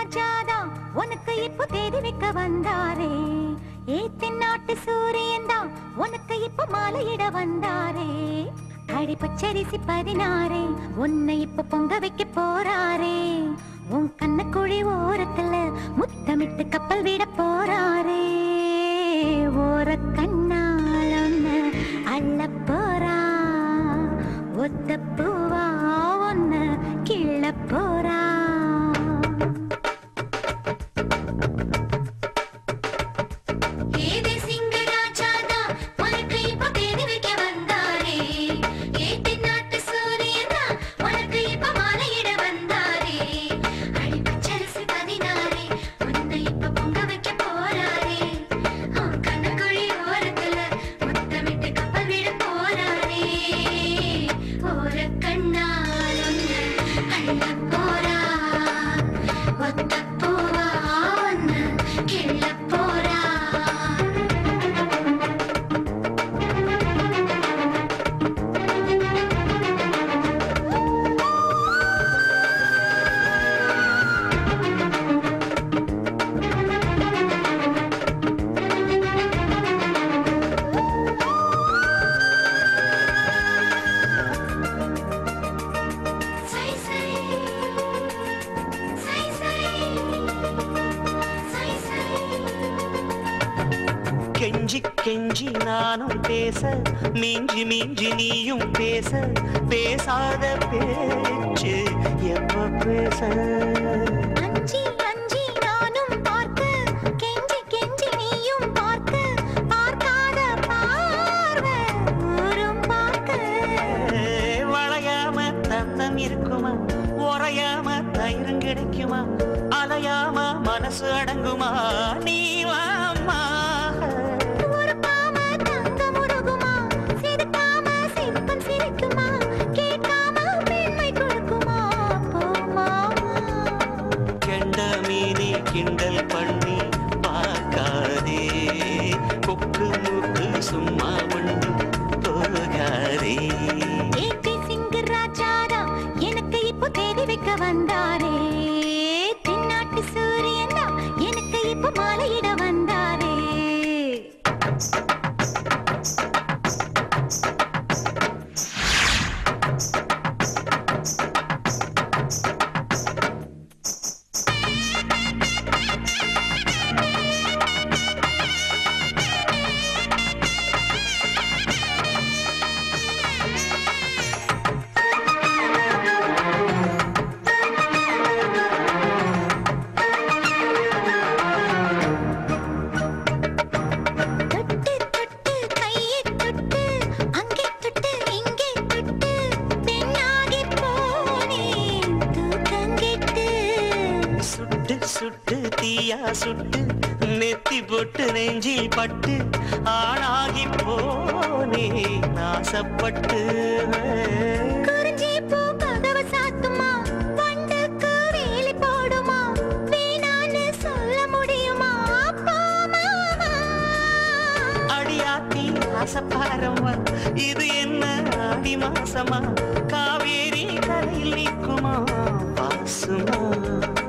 ராஜாதான் உனக்கு இப்போ தேடி வைக்க வந்தாரே ஏ தென்னாட்டு சூரியன் தான் உனக்கு இப்போ மாலையிட வந்தாரே அடி பச்சரிசி பதினாறே உன்னை இப்ப பொங்க வைக்க போறாரே உன் கண்ணக்குழி ஓரத்துல முத்தமிட்டு கப்பல் விட போறாரே ஓர கண்ணால் ஒன்னு அள்ள போறா ஒத்த பூவா ஒன்னு கிள்ள போறா ஏதே சிங்கராஜாதா உனக்கு இப்போ தேடி வைக்க வந்தாரே ஏத்தி நாட்டு சூரியனா உனக்கு இப்போ மாலையிட வந்தாரே அடி பச்சரிசி பதினாரே உன்னை இப்போ பொங்க வைக்க போறாரே அவன் கண்ணக்குழி ஓரத்துல முத்தமிட்டு கப்பல் விட போறாரே ஓர கண்ணால் ஒன்னு அள்ள போறா ஒத்த பூவா ஒன்னு கிள்ள போறா சை சை சை சை சை சை கெஞ்சி கெஞ்சி நானும் பேச மிஞ்சி மிஞ்சி நீயும் பேச பேசாத பேச்சு எப்ப பேச அஞ்சி அஞ்சி நானும் பார்க்க கெஞ்சி கெஞ்சி நீயும் பார்க்க பார்க்காத பார்வை ஊரும் பார்க்க வளையாம தந்தம் இருக்குமா உறையாம தயிரும் கிடைக்குமா அலையாம மனசு அடங்குமா நீ வாம்மா ஒரு பாம தங்கம் உருகுமா சிரிக்காம சிரிப்பும் சிரிக்குமா கேட்காம பெண்மை கொடுக்குமா போமா கெண்ட மீறி கிண்டல் பண்ணி பார்க்காதே கொக்கு மூக்கு சும்மா ஒன்று போகாதே ஏற்றி சிங்கு ராஜாரா எனக்கு இப்போ தேடி வைக்க வந்தாரே தென்னாட்டு சூரியன் தான் எனக்கு இப்போ மாலையிட வந்தாரே தொட்டு தொட்டு கையை தொட்டு அங்கே தொட்டு இங்கே தொட்டு பெண்ணாகி போனேன் தூக்கங்கெட்டு சுட்டு சுட்டு தீயா சுட்டு நெத்தி போட்டு நெஞ்சில் பட்டு ஆணாகி போனே நாசப்பட்டு குறிஞ்சி பூ கதவை சாத்துமா வண்டுக்கு வேலி போடுமா வேணான்னு சொல்ல முடியுமா போமா அடியாத்தி ஆசப்பாரம்மா இது என்ன ஆடி மாசமா காவேரி கரையில் நிற்குமா பாசுமா